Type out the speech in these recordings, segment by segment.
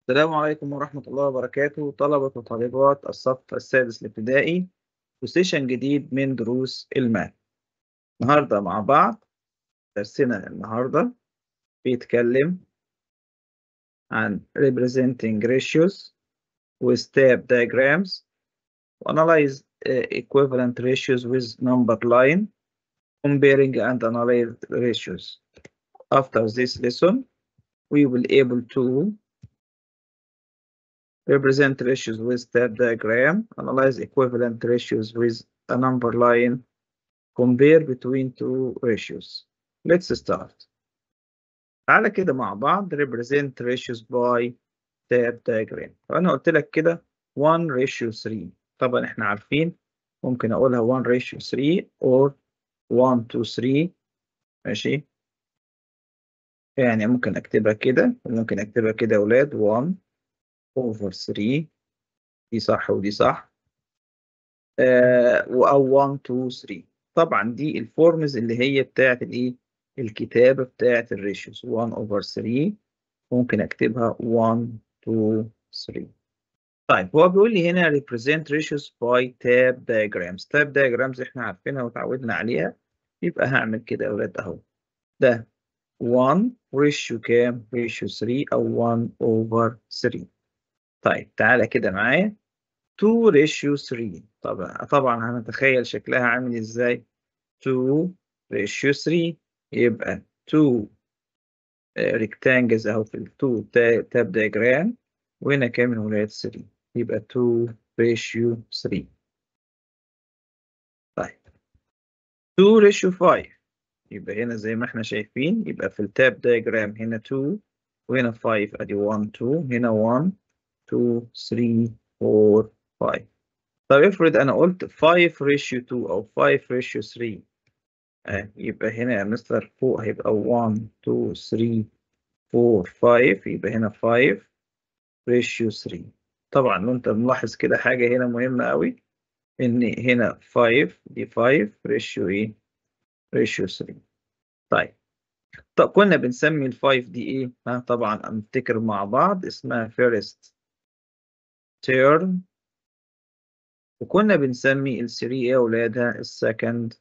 السلام عليكم ورحمة الله وبركاته طلبة وطالبات الصف السادس الابتدائي وسيشن جديد من دروس الماث النهاردة مع بعض درسنا النهاردة بيتكلم عن representing ratios with tab diagrams analyze uh, equivalent ratios with number line comparing and analyze ratios after this lesson we will able to represent ratios with tab diagram, analyze equivalent ratios with a number line, compare between two ratios. Let's start. تعالى كده مع بعض represent ratios by tab diagram. فأنا قلت لك كده 1 ratio 3 طبعا احنا عارفين ممكن أقولها 1 ratio 3 or 1 to 3 ماشي يعني ممكن أكتبها كده ممكن أكتبها كده يا أولاد 1 over 3 دي صح ودي صح آه أو 1 2 3 طبعا دي الفورمز اللي هي بتاعت الايه الكتابة بتاعت الريشيوز 1 over 3 ممكن اكتبها 1 2 3 طيب هو بيقول لي هنا represent ratios by tab diagrams tab diagrams احنا عارفينها وتعودنا عليها يبقى هعمل كده يا اولاد اهو ده 1 ratio كام ratio 3 او 1 over 3 طيب تعالى كده معايا 2 ratio 3 طبعا طبعا هنتخيل شكلها عامل ازاي 2 ratio 3 يبقى 2 rectangles اهو في ال 2 تاب diagram وهنا كام ولاد 3 يبقى 2 ratio 3 طيب 2 ratio 5 يبقى هنا زي ما احنا شايفين يبقى في التاب diagram هنا 2 وهنا 5 ادي 1 2 هنا 1 2 3 4 5 طب افرض انا قلت 5 ratio 2 او 5 ratio 3 آه يبقى هنا يا مستر فوق هيبقى 1 2 3 4 5 يبقى هنا 5 ratio 3 طبعا لو انت ملاحظ كده حاجة هنا مهمة قوي ان هنا 5 دي 5 ratio ايه ratio 3 طيب طب كنا بنسمي ال 5 دي ايه ها طبعا نفتكر مع بعض اسمها first term وكنا بنسمي ال 3 ايه اولادها السكند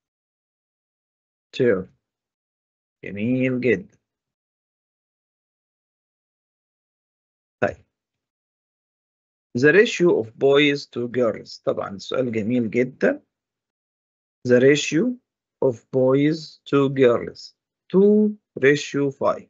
term جميل جدا طيب the ratio of boys to girls طبعا سؤال جميل جدا the ratio of boys to girls 2 ratio 5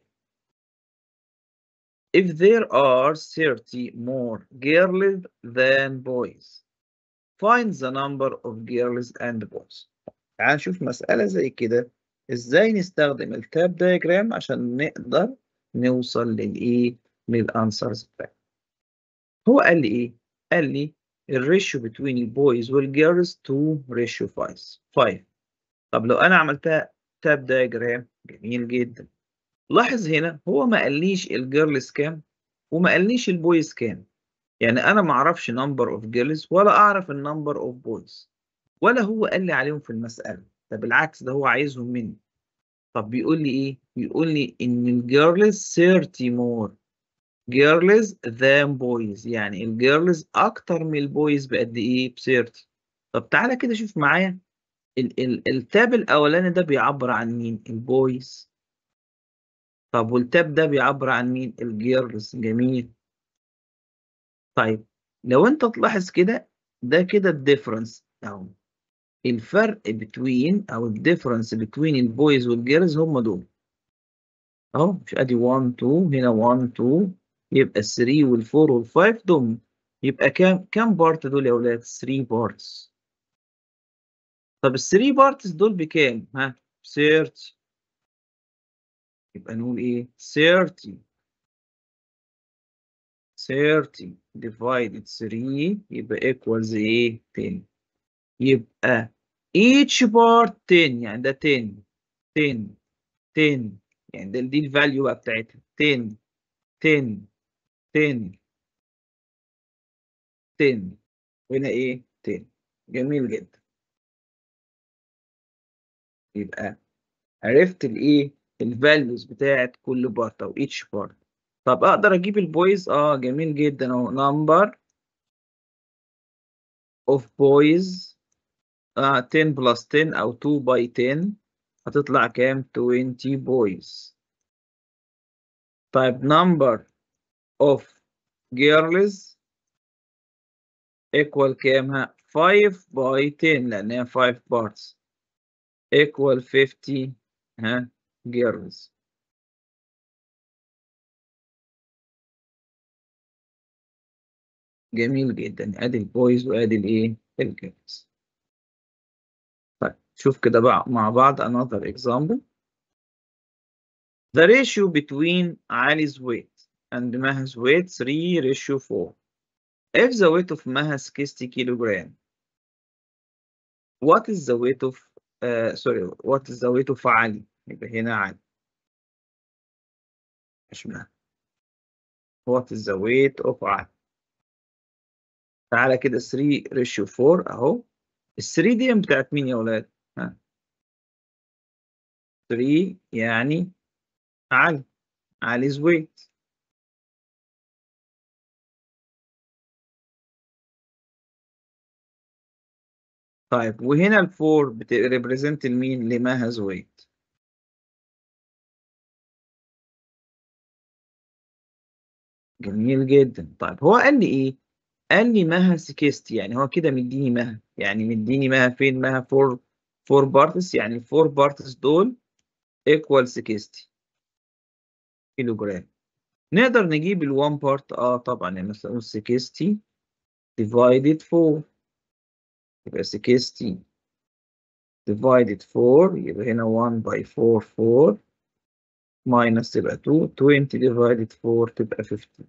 if there are 30 more girls than boys find the number of girls and boys تعال نشوف مسألة زي كده ازاي نستخدم التاب دايجرام عشان نقدر نوصل للايه للانسرز بتاعنا هو قال لي ايه قال لي الريشيو بين البويز والجيرلز 2 ريشيو 5 5 طب لو انا عملتها تاب دايجرام جميل جدا لاحظ هنا هو ما قاليش الجيرلز كام وما قاليش البويز كام يعني انا ما اعرفش نمبر اوف جيرلز ولا اعرف النمبر اوف بويز ولا هو قال لي عليهم في المساله ده بالعكس ده هو عايزهم مني طب بيقول لي ايه بيقول لي ان الجيرلز 30 مور جيرلز than بويز يعني الجيرلز اكتر من البويز بقد ايه ب 30 طب تعالى كده شوف معايا ال ال التاب الاولاني ده بيعبر عن مين البويز طب والتاب ده بيعبر عن مين الجيرلز جميل طيب لو انت تلاحظ كده ده كده الديفرنس اهو الفرق بين او الديفرنس بين البويز والجيرلز هم دول اهو مش ادي 1 2 هنا 1 2 يبقى ال 3 وال 4 وال 5 دول يبقى كام كام بارت دول يا اولاد 3 بارتس طب ال 3 بارتس دول بكام ها 30 يبقى نقول ايه 30 30 divided 3 يبقى equals ايه 10 يبقى each part 10 يعني ده 10 10 10 يعني ده دي الفاليو بقى بتاعتها 10 10 10 10 هنا ايه 10 جميل جدا يبقى عرفت الايه الفاليوز بتاعت كل بارت او each part طب اقدر اجيب البويز اه جميل جدا اهو number of boys آه 10 plus 10 او 2 by 10 هتطلع كام 20 boys طيب number of girls equal كام ها 5 by 10 لأنها 5 parts equal 50 ها girls جميل جدا ادي البويز وادي الايه الجيرلز طيب شوف كده بقى مع بعض another example the ratio between Ali's weight and Maha's weight 3 ratio 4 if the weight of Maha 60 kilogram what is the weight of uh, sorry what is the weight of Ali يبقى هنا علي مش مها what is the weight of علي تعالى كده 3 ريشيو 4 اهو ال 3 دي بتاعت مين يا ولاد؟ ها 3 يعني علي علي's weight طيب وهنا ال 4 بتريبريزنت لمين؟ لماها's weight جميل جدا طيب هو قال لي ايه؟ قال لي مها 60 يعني هو كده مديني مها يعني مديني مها فين مها 4 4 بارتس يعني ال 4 بارتس دول equal 60 كيلو جرام نقدر نجيب ال 1 بارت اه طبعا يعني مثلا نقول 60 divided 4 يبقى 60 divided 4 يبقى هنا 1 by 4 4 minus تبقى 2 20 divided 4 تبقى 15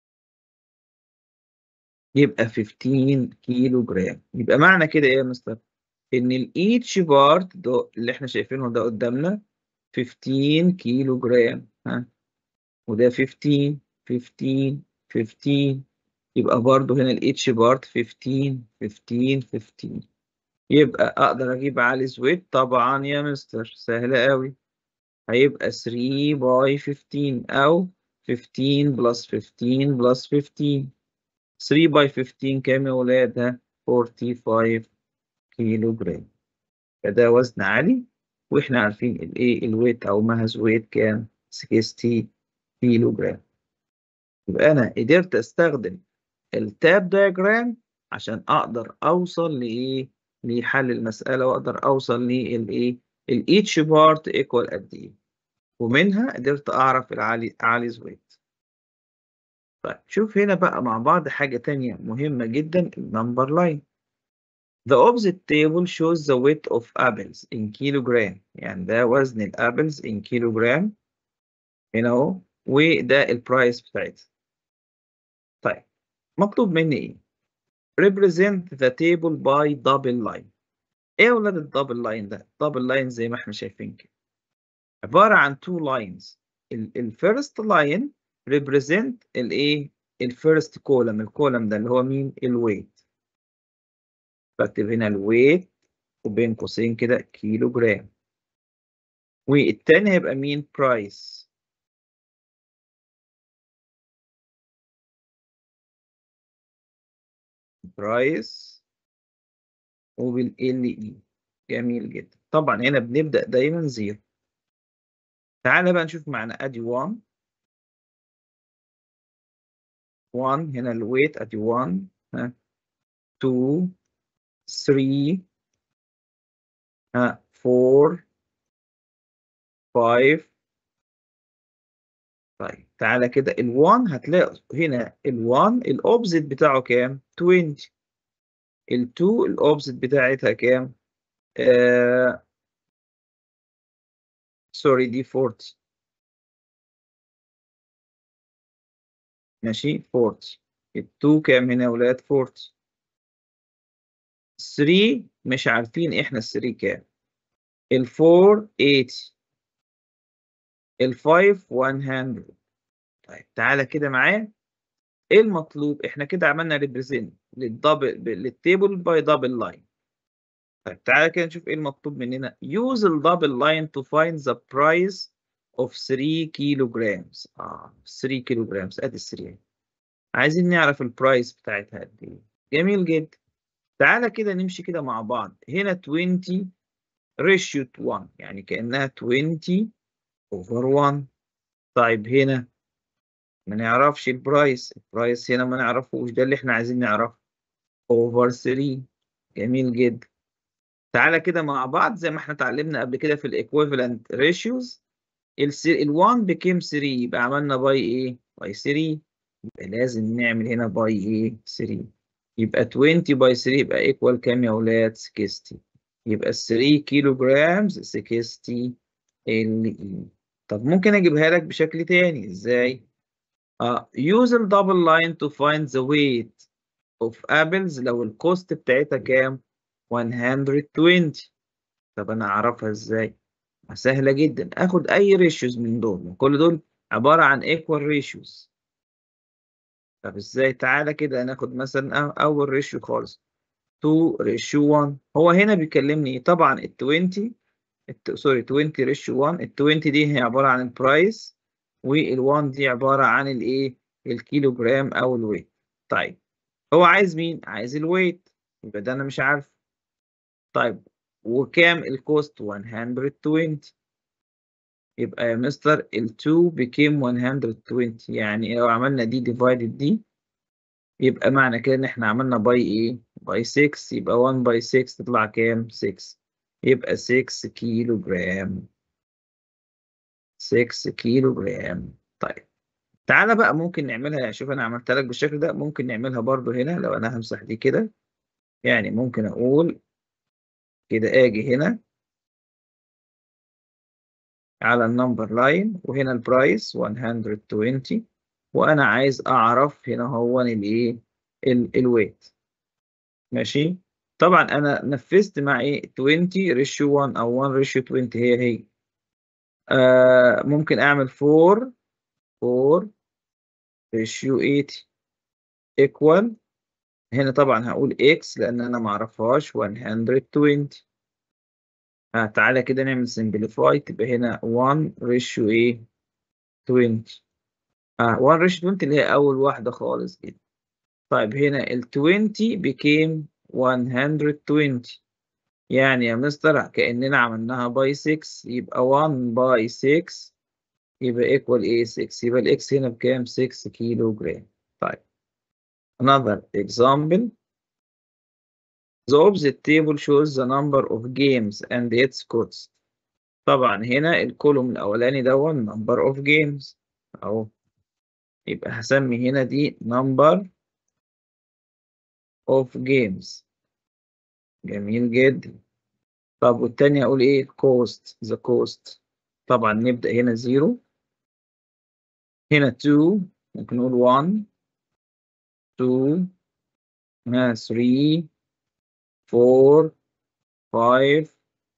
يبقى 15 كيلو جرام يبقى معنى كده ايه يا مستر ان الايتش بارت ده اللي احنا شايفينه ده قدامنا 15 كيلو جرام ها وده 15 15 15 يبقى برضو هنا الايتش بارت 15 15 15 يبقى اقدر اجيب علي ويت طبعا يا مستر سهله قوي هيبقى 3 باي 15 او 15 بلس 15 بلس 15 3 باي 15 كام يا ولاد ها 45 كيلو جرام فده وزن عالي واحنا عارفين الايه الويت او مهز ويت كام 60 كيلو جرام يبقى انا قدرت استخدم التاب دايجرام عشان اقدر اوصل لايه لحل المساله واقدر اوصل للايه الايتش بارت ايكوال قد ايه ومنها قدرت اعرف العالي عاليز ويت طيب شوف هنا بقى مع بعض حاجة تانية مهمة جدا النمبر لاين The opposite table shows the weight of apples in kilogram يعني ده وزن الابلز in kilogram هنا اهو وده البرايس بتاعتها طيب مطلوب مني ايه represent the table by double line ايه يا ولاد الدبل لاين ده double line زي ما احنا شايفين كده عبارة عن two lines الفيرست لاين represent الايه الفيرست كولم الكولم ده اللي هو مين الويت بكتب هنا الويت وبين قوسين كده كيلو جرام والتاني هيبقى مين برايس برايس وبال اي جميل جدا طبعا هنا بنبدأ دايما زيرو تعالى بقى نشوف معنا ادي 1 1 هنا الويت ادي 1 ها 2 3 ها 4 5 طيب تعالى كده ال1 هتلاقي هنا ال1 الاوبزيت بتاعه كام 20 ال2 الاوبزيت بتاعتها كام آه سوري دي 40 ماشي 40 ال2 كام هنا يا ولاد 40 3 مش عارفين احنا ال 3 كام ال4 80 ال5 100 طيب تعالى كده معايا ايه المطلوب احنا كده عملنا ريبريزنت للدبل للتيبل باي دبل لاين طيب تعالى كده نشوف ايه المطلوب مننا use الدبل لاين to find the price of 3 kilograms اه 3 kilograms ادي 3 عايزين نعرف البرايس بتاعتها قد ايه جميل جدا تعالى كده نمشي كده مع بعض هنا 20 ريشيو 1 يعني كأنها 20 over 1 طيب هنا ما نعرفش البرايس البرايس هنا ما نعرفوش ده اللي احنا عايزين نعرفه over 3 جميل جدا تعالى كده مع بعض زي ما احنا اتعلمنا قبل كده في الايكويفالنت ريشيوز ال1 بكام 3 يبقى عملنا باي ايه باي 3 يبقى لازم نعمل هنا باي ايه 3 يبقى 20 باي 3 يبقى ايكوال كام يا اولاد 60 يبقى 3 كيلو جرامز 60 ال اي طب ممكن اجيبها لك بشكل تاني ازاي اه use the double line to find the weight of apples لو الكوست بتاعتها كام 120 طب انا اعرفها ازاي سهلة جدا اخد اي ريشيوز من دول كل دول عبارة عن equal ratios طب ازاي تعالى كده ناخد مثلا اول ريشيو خالص 2 ريشيو 1 هو هنا بيكلمني طبعا ال 20 سوري 20 ريشيو 1 ال 20 دي هي عبارة عن البرايس وال 1 دي عبارة عن الايه الكيلو جرام او الويت طيب هو عايز مين عايز الويت يبقى ده انا مش عارف طيب وكام الكوست 120 يبقى يا مستر ال 2 became 120 يعني لو عملنا دي divided دي يبقى معنى كده ان احنا عملنا باي ايه باي 6 يبقى 1 باي 6 تطلع كام 6 يبقى 6 كيلو جرام 6 كيلو جرام طيب تعالى بقى ممكن نعملها شوف انا عملت لك بالشكل ده ممكن نعملها برضو هنا لو انا همسح دي كده يعني ممكن اقول كده اجي هنا على النمبر لاين وهنا البرايس 120 وانا عايز اعرف هنا هو الايه الويت ماشي طبعا انا نفذت مع ايه 20 ريشيو 1 او 1 ريشيو 20 هي هي آه ممكن اعمل 4 4 ريشيو 80 equal هنا طبعا هقول x لان انا ما اعرفهاش 120 ها تعالى كده نعمل simplify تبقى هنا 1 ريشيو ايه 20 اه 1 ريشيو 20 اللي هي اول واحده خالص كده طيب هنا ال 20 became 120 يعني يا مستر كأننا عملناها باي 6 يبقى 1 باي 6 يبقى equal ايه 6 يبقى الاكس هنا بكام 6 كيلو جرام طيب another example The opposite table shows the number of games and its costs. طبعا هنا الكولوم الأولاني ده number of games أهو يبقى هسمي هنا دي number of games جميل جدا طب والتاني أقول إيه cost the cost طبعا نبدأ هنا zero هنا 2 ممكن نقول 1 2 هنا 3 4 5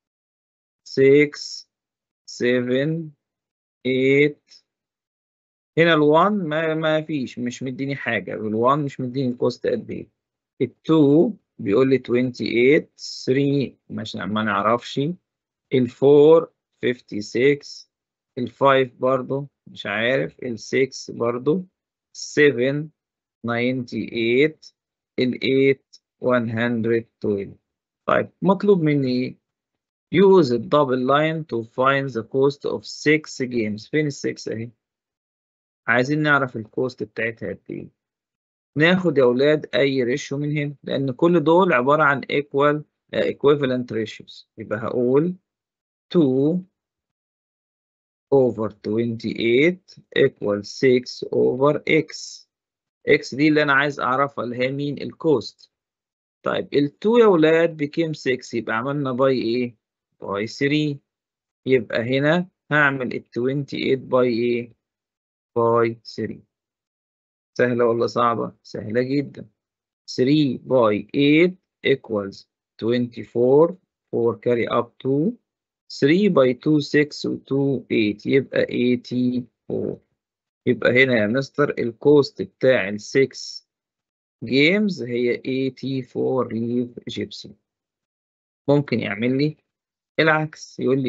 6 7 8 هنا ال1 ما ما فيش مش مديني حاجة ال1 مش مديني الكوست قد ايه ال2 بيقول لي 28 3 مش ما نعرفش ال4 56 ال5 برضو مش عارف ال6 برضو 7 98 ال8 112 طيب مطلوب مني ايه use a double line to find the cost of 6 games فين ال6 اهي عايزين نعرف الكوست بتاعتها قد ايه ناخد يا اولاد اي ريشيو من هنا لان كل دول عباره عن equal uh, equivalent ratios يبقى هقول 2 over 28 equals 6 over x x دي اللي انا عايز اعرفها اللي هي مين الكوست طيب ال2 يا ولاد بكام 6 يبقى عملنا باي ايه باي 3 يبقى هنا هعمل ال 28 باي ايه باي 3 سهلة ولا صعبة سهلة جدا 3 باي 8 equals 24 4 carry up to 3 باي 2 6 و 2 8 يبقى 84 يبقى هنا يا مستر الكوست بتاع ال 6 جيمز هي 84 ليف جيبسي ممكن يعمل لي العكس يقول لي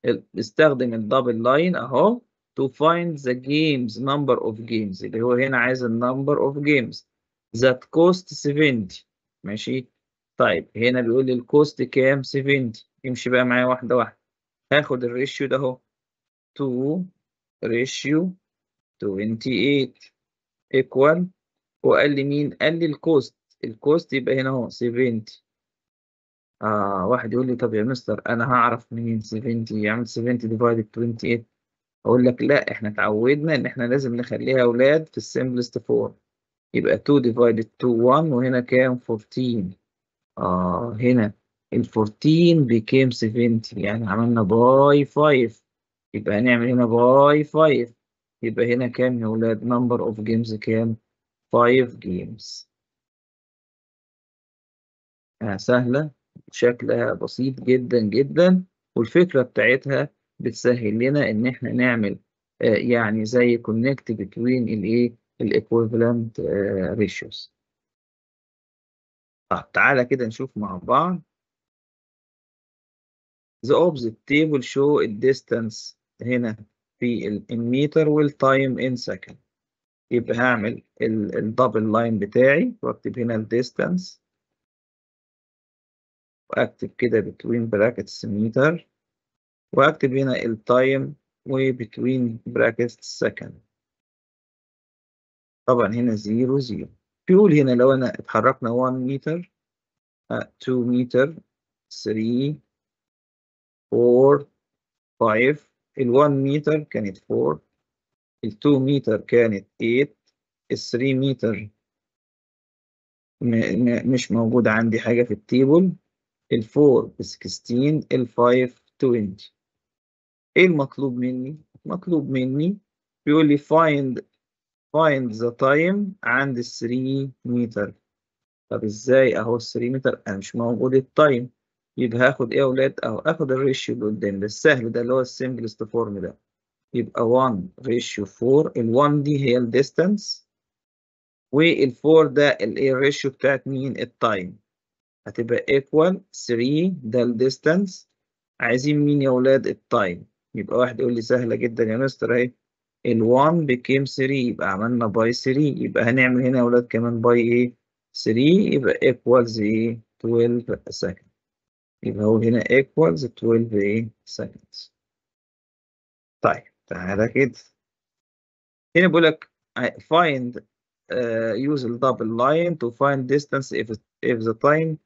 استخدم الدبل لاين اهو to find the games number of games اللي هو هنا عايز ال number of games that cost 70 ماشي طيب هنا بيقول لي الكوست كام 70 يمشي بقى معايا واحدة واحدة هاخد الريشيو ده اهو 2 ريشيو 28 equal وقال لي مين قال لي الكوست الكوست يبقى هنا اهو 70 اه واحد يقول لي طب يا مستر انا هعرف منين 70 يعمل 70 ديفايدد 28 اقول لك لا احنا اتعودنا ان احنا لازم نخليها اولاد في السمبلست فورم يبقى 2 ديفايدد 2 1 وهنا كام 14 اه هنا ال 14 بكام 70 يعني عملنا باي 5 يبقى هنعمل هنا باي 5 يبقى هنا كام يا اولاد نمبر اوف جيمز كام 5 جيمز آه سهلة شكلها بسيط جدا جدا والفكرة بتاعتها بتسهل لنا ان احنا نعمل آه يعني زي connect between الايه الايكويفالنت ratios طب تعالى كده نشوف مع بعض the opposite table show the distance هنا في المتر والتايم in second يبقى هعمل الدبل لاين بتاعي واكتب هنا الديستانس واكتب كده between brackets متر واكتب هنا التايم و between brackets second طبعا هنا زيرو زيرو بيقول هنا لو انا اتحركنا 1 متر 2 متر 3 4 5 ال 1 متر كانت 4 ال 2 متر كانت 8 ال 3 متر مش موجود عندي حاجة في التيبل ال 4 ب 16 ال 5 20 ايه المطلوب مني؟ مطلوب مني بيقول لي find find the time عند ال 3 متر طب ازاي اهو ال 3 متر انا مش موجود التايم يبقى هاخد ايه يا اولاد اهو اخد الريشيو اللي قدام ده السهل ده اللي هو السمبلست فورم ده يبقى 1 ريشيو 4 ال 1 دي هي الديستانس وال 4 ده الايه الريشيو بتاعت مين التايم هتبقى equal 3 ده الديستانس عايزين مين يا اولاد التايم يبقى واحد يقول لي سهله جدا يا مستر اهي ال 1 بكام 3 يبقى عملنا باي 3 يبقى هنعمل هنا يا اولاد كمان باي ايه 3 يبقى equals ايه 12 second يبقى هو هنا equals 12 ايه seconds طيب تعالى كده هنا بيقول لك find uh, use the double line to find distance if if the time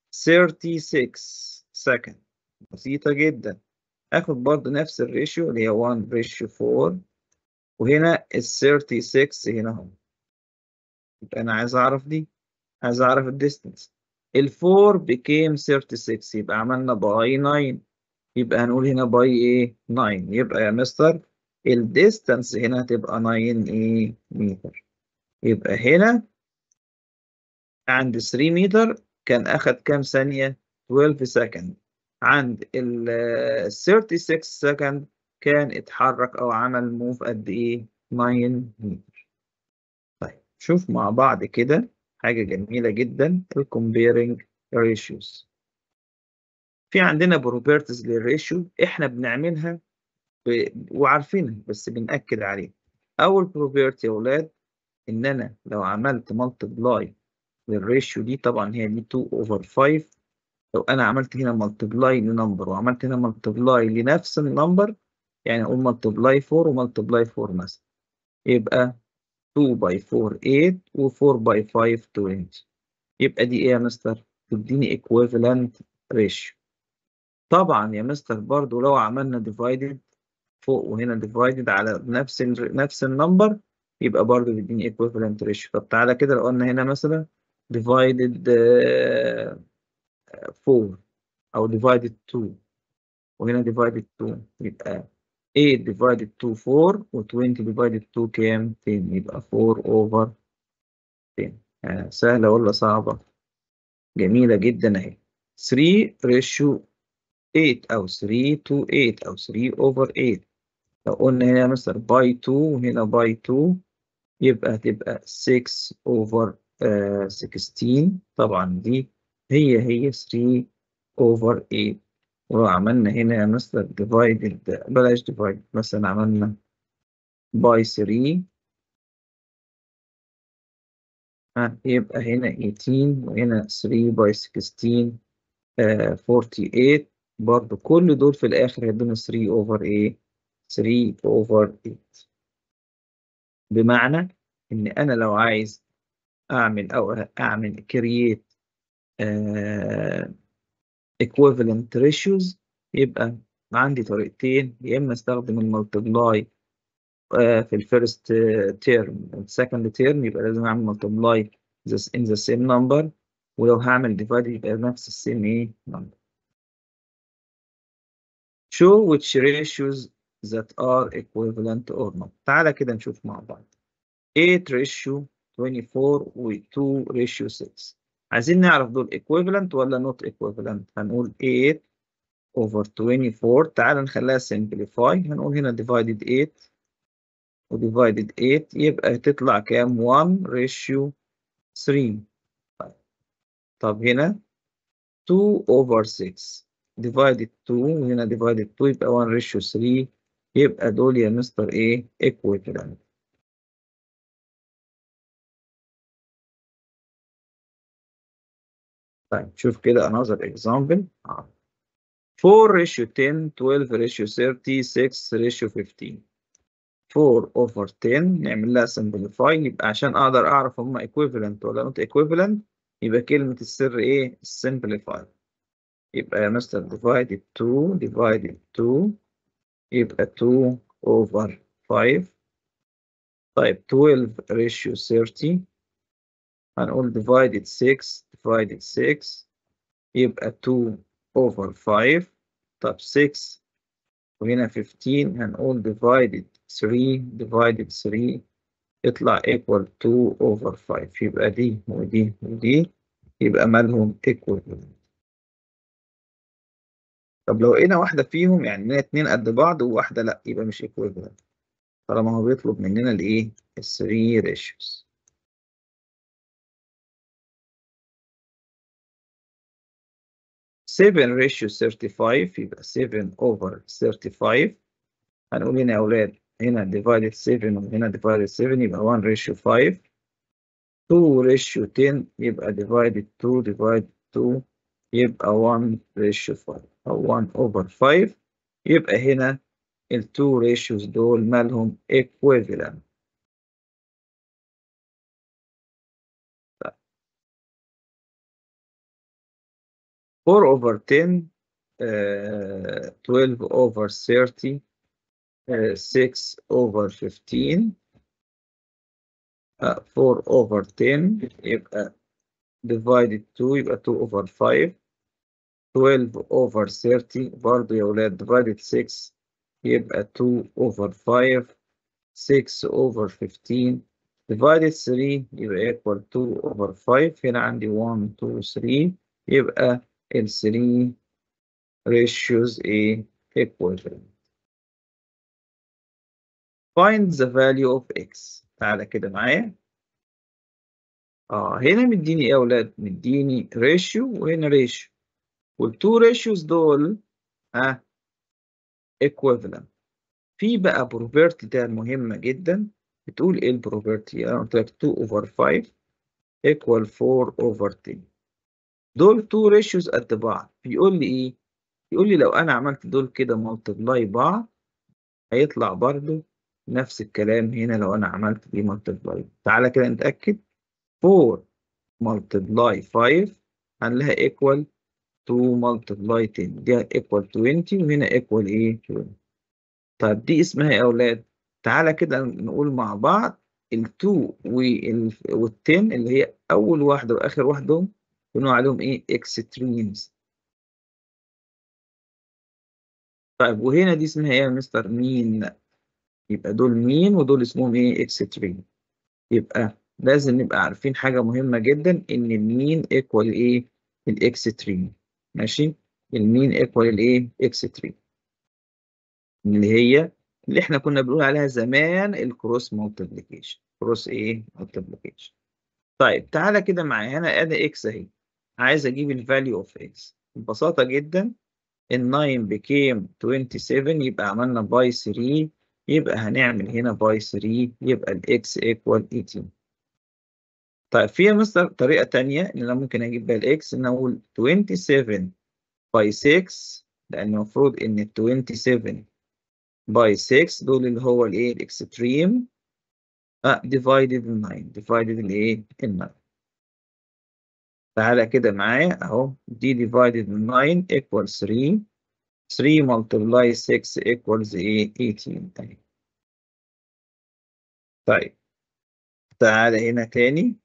36 second بسيطة جدا اخد برضه نفس الريشيو اللي هي 1 ريشيو 4 وهنا ال 36 هنا اهو يبقى انا عايز اعرف دي عايز اعرف الديستنس ال 4 became 36 يبقى عملنا باي 9 يبقى هنقول هنا باي ايه 9 يبقى يا مستر الديستانس هنا هتبقى 9 ايه متر يبقى هنا عند 3 متر كان اخد كام ثانية 12 سكند عند ال 36 سكند كان اتحرك او عمل موف قد ايه 9 متر طيب شوف مع بعض كده حاجة جميلة جدا الكومبيرنج ريشيوز في عندنا بروبرتيز للريشيو احنا بنعملها ب... وعارفينها بس بنأكد عليها اول بروبرتي يا اولاد ان انا لو عملت ملتبلاي للريشيو دي طبعا هي دي 2 اوفر 5 لو انا عملت هنا ملتبلاي لنمبر وعملت هنا ملتبلاي لنفس النمبر يعني اقول ملتبلاي 4 وملتبلاي 4 مثلا يبقى 2 باي 4 8 و4 باي 5 20 يبقى دي ايه يا مستر تديني equivalent ratio طبعا يا مستر برضو لو عملنا divided فوق وهنا divided على نفس ال نفس النمبر يبقى برضو بيديني equivalent ratio طب تعالى كده لو قلنا هنا مثلا divided 4 او divided 2 وهنا divided 2 يبقى 8 divided 2 4 و 20 divided 2 كام 10 يبقى 4 over 10 آه سهلة ولا صعبة جميلة جدا اهي 3 ratio 8 أو 3 to 8 أو 3 over 8 لو قلنا هنا مثلا باي 2 وهنا باي 2 يبقى هتبقى 6 over uh, 16 طبعا دي هي هي 3 over 8 ولو عملنا هنا يا مستر ديفايدد بلاش ديفايد مثلا عملنا باي 3 ها يبقى هنا 18 وهنا 3 باي 16 آه 48 برضو كل دول في الآخر هيدونا 3 اوفر ايه 3 اوفر 8 بمعنى ان انا لو عايز اعمل او اعمل كرييت آه equivalent ratios يبقى عندي طريقتين يا اما استخدم الملتبلاي في الفيرست تيرم والسكند تيرم يبقى لازم اعمل ملتبلاي in the same number ولو هعمل divide يبقى نفس السيم ايه number show which ratios that are equivalent or not تعالى كده نشوف مع بعض 8 ratio 24 و 2 ratio 6 عايزين نعرف دول equivalent ولا not equivalent هنقول 8 over 24 تعال نخليها simplify هنقول هنا divided 8 و divided 8 يبقى تطلع كام 1 ratio 3 طب هنا 2 over 6 divided 2 وهنا divided 2 يبقى 1 ratio 3 يبقى دول يا مستر ايه equivalent طيب شوف كده another example 4 ratio 10 12 ratio 30 6 ratio 15 4 over 10 نعمل لها simplify يبقى عشان اقدر اعرف هم equivalent ولا not equivalent يبقى كلمة السر ايه simplify يبقى يا مستر divided 2 divided 2 يبقى 2 over 5 طيب 12 ratio 30 هنقول divided 6 divided 6 يبقى 2 over 5 طب 6 وهنا 15 هنقول divided 3 divided 3 يطلع equal 2 over 5 يبقى دي ودي ودي يبقى مالهم equivalent طب لو لقينا واحدة فيهم يعني لقينا اتنين قد بعض وواحدة لأ يبقى مش equivalent طالما هو بيطلب مننا الإيه؟ ال 3 ratios seven ratio 35 يبقى 7 over 35 هنقول هنا يا أولاد هنا divided 7 وهنا divided 7 يبقى 1 ratio 5 2 ratio 10 يبقى divided 2 divided 2 يبقى 1 ratio 5 أو 1 over 5 يبقى هنا ال 2 ratios دول مالهم equivalent 4 over 10 uh, 12 over 30 uh, 6 over 15 uh, 4 over 10 يبقى divided 2 يبقى 2 over 5 12 over 30 برضه يا ولاد divided 6 يبقى 2 over 5 6 over 15 divided 3 يبقى equal 2 over 5 هنا عندي 1 2 3 يبقى ال 3 ratios A equivalent. Find the value of x. تعالى كده معايا. اه هنا مديني ايه يا اولاد؟ مديني ratio وهنا ratio. والتو ratios دول ها آه equivalent. في بقى property ده مهمة جدا بتقول ايه البروبرتي؟ انا قلت لك 2 over 5 equal 4 over 10. دول تو ريشيوز قد بعض بيقول لي ايه يقول لي لو انا عملت دول كده ملتبلاي بعض هيطلع برضو نفس الكلام هنا لو انا عملت دي ملتبلاي تعالى كده نتاكد 4 ملتبلاي 5 هنلاقيها ايكوال 2 ملتبلاي 10 دي ايكوال 20 وهنا ايكوال ايه 20 طيب دي اسمها ايه يا اولاد تعالى كده نقول مع بعض ال2 وال10 اللي هي اول واحده واخر واحده بنقول عليهم ايه اكستريمز طيب وهنا دي اسمها ايه يا مستر مين يبقى دول مين ودول اسمهم ايه اكستريم يبقى لازم نبقى عارفين حاجه مهمه جدا ان المين ايكوال ايه الاكستريم ماشي المين ايكوال الايه اكستريم اللي هي اللي احنا كنا بنقول عليها زمان الكروس مالتيبليكيشن كروس ايه مالتيبليكيشن طيب تعالى كده معايا هنا ادي اكس اهي عايز اجيب الفاليو اوف اكس ببساطه جدا ال 9 became 27 يبقى عملنا باي 3 يبقى هنعمل هنا باي 3 يبقى ال x equal 18 طيب في مستر طريقة تانية إن أنا ممكن أجيب بيها ال x إن أقول 27 باي 6 لأن المفروض إن ال 27 باي 6 دول اللي هو الإيه الإكستريم أه divided 9 divided الإيه ال 9 تعالى كده معايا أهو دي divided 9 equals 3 3 multiply 6 equals إيه 18 طيب تعالى هنا تاني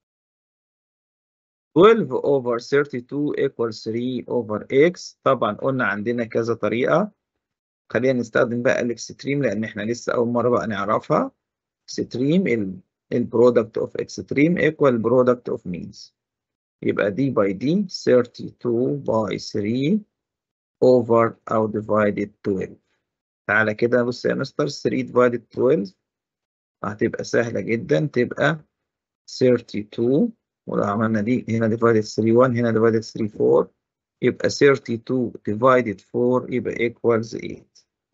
12 over 32 equals 3 over x طبعا قلنا عندنا كذا طريقة خلينا نستخدم بقى الاكستريم لأن احنا لسه أول مرة بقى نعرفها extreme ال ال product of extreme equal product of means يبقى دي by دي 32 by 3 over أو divided 12 تعالى كده بص يا مستر 3 divided 12 هتبقى سهلة جدا تبقى 32 ولو عملنا دي هنا divided 3 1 هنا divided 3 4 يبقى 32 divided 4 يبقى equals 8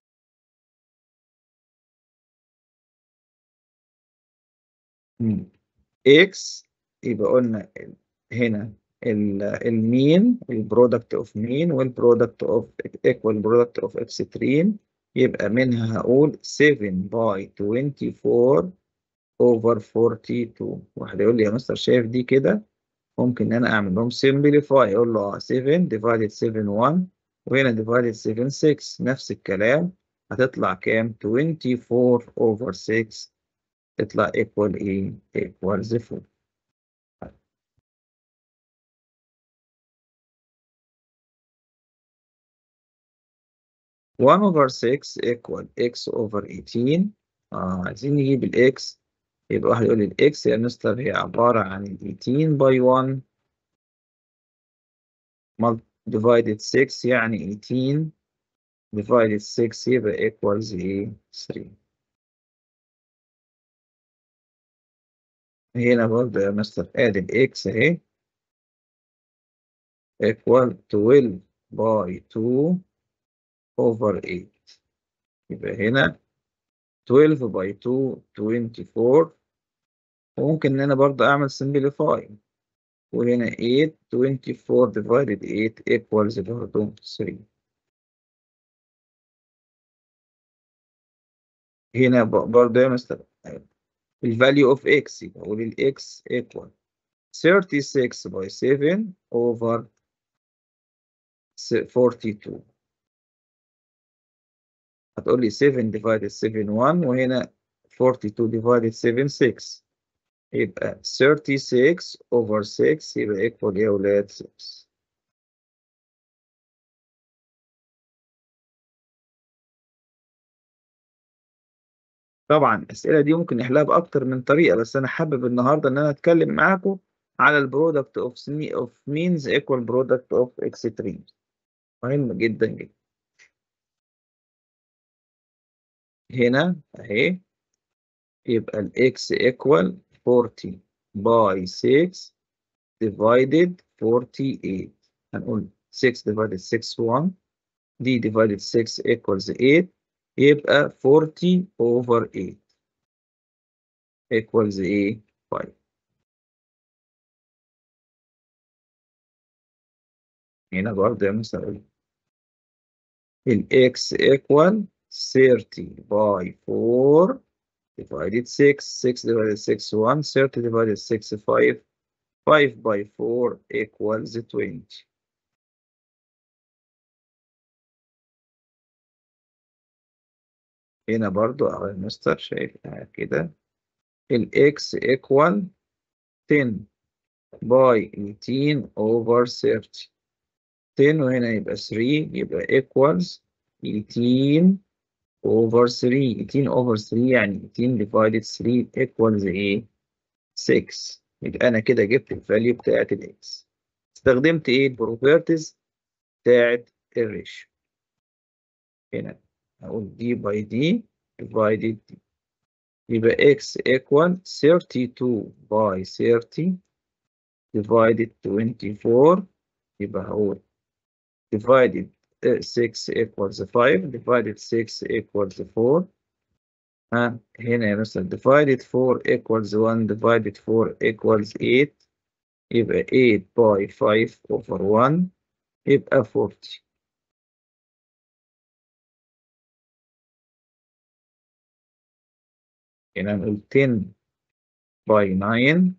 x يبقى قلنا هنا المين البرودكت اوف مين والبرودكت اوف equal برودكت اوف اكستريم يبقى منها هقول 7 باي 24 over 42 واحد يقول لي يا مستر شايف دي كده ممكن ان انا اعمل لهم simplify اقول له 7 divided 7 1 وهنا divided 7 6 نفس الكلام هتطلع كام 24 over 6 تطلع equal ايه equals 4 1 over 6 equal x over 18 آه عايزين نجيب الاكس يبقى واحد يقول لي الاكس يا مستر هي عبارة عن ال 18 باي 1 divided 6 يعني 18 divided 6 يبقى equals ايه 3 هنا برضه يا مستر ادي الاكس اهي equal 12 باي 2 over 8 يبقى هنا 12 باي 2 24 وممكن ان انا برضه اعمل simplify وهنا 8 24 divided 8 equals برضه 3 هنا برضه يا مستر ال value of x يبقى اقول ال x equal 36 by 7 over 42 هتقول لي 7 divided 7 1 وهنا 42 divided 7 6 يبقى 36 over 6 يبقى equal يا ولاد 6 طبعا الأسئلة دي ممكن نحلها بأكتر من طريقة بس أنا حابب النهاردة إن أنا أتكلم معاكم على البرودكت اوف اوف means equal product of extremes مهم جدا جدا هنا اهي يبقى ال x equal 40 by 6 divided 48 هنقول 6 divided 6 1 دي divided 6 equals 8 يبقى 40 over 8 equals ايه 5 هنا برضه يا مستر ال x equal 30 by 4 divided 6 6 divided 6 1 30 divided 6 5 5 by 4 equals 20 هنا برضو اهو المستر شايفها كده ال x equal 10 by 18 over 30 10 وهنا يبقى 3 يبقى equals 18 over 3 18 over 3 يعني 18 divided 3 equals ايه 6 يبقى انا كده جبت الفاليو بتاعت الاكس استخدمت ايه البروبرتيز بتاعت الريشيو هنا هقول دي باي دي divided دي يبقى x equal 32 by 30 divided 24 يبقى هقول divided uh, 6 equals 5 divided 6 equals 4 ها هنا يا مستر divided 4 equals 1 divided 4 equals 8 يبقى 8 by 5 over 1 يبقى 40 هنا نقول 10 by 9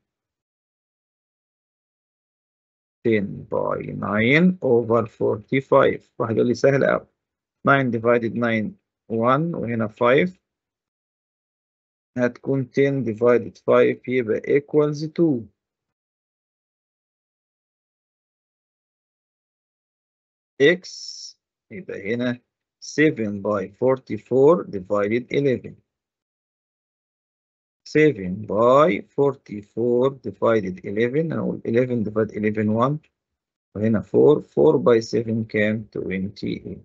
10 by 9 over 45 واحد يقول لي سهل أوي 9 divided 9 1 وهنا 5 هتكون 10 divided 5 يبقى equals 2 x يبقى هنا 7 by 44 divided 11 7 by 44 divided 11 أقول 11 divided 11 1 وهنا 4 4 by 7 كام 28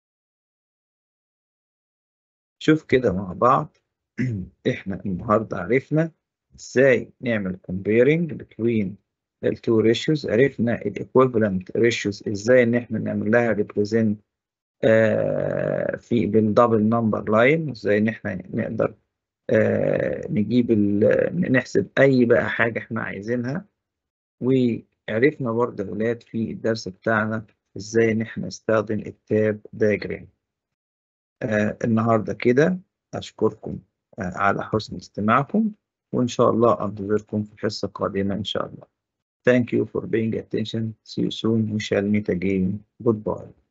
شوف كده مع بعض احنا النهارده عرفنا ازاي نعمل comparing between ال two ratios عرفنا ال equivalent ratios ازاي ان احنا نعمل لها represent آه في بالدبل نمبر لاين ازاي ان احنا نقدر آه نجيب نحسب اي بقى حاجة احنا عايزينها وعرفنا برضه يا ولاد في الدرس بتاعنا ازاي ان احنا نستخدم التاب دايجرام آه النهارده كده اشكركم آه على حسن استماعكم وان شاء الله انتظركم في الحصة القادمة ان شاء الله Thank you for paying attention. See you soon. We shall meet again. Goodbye.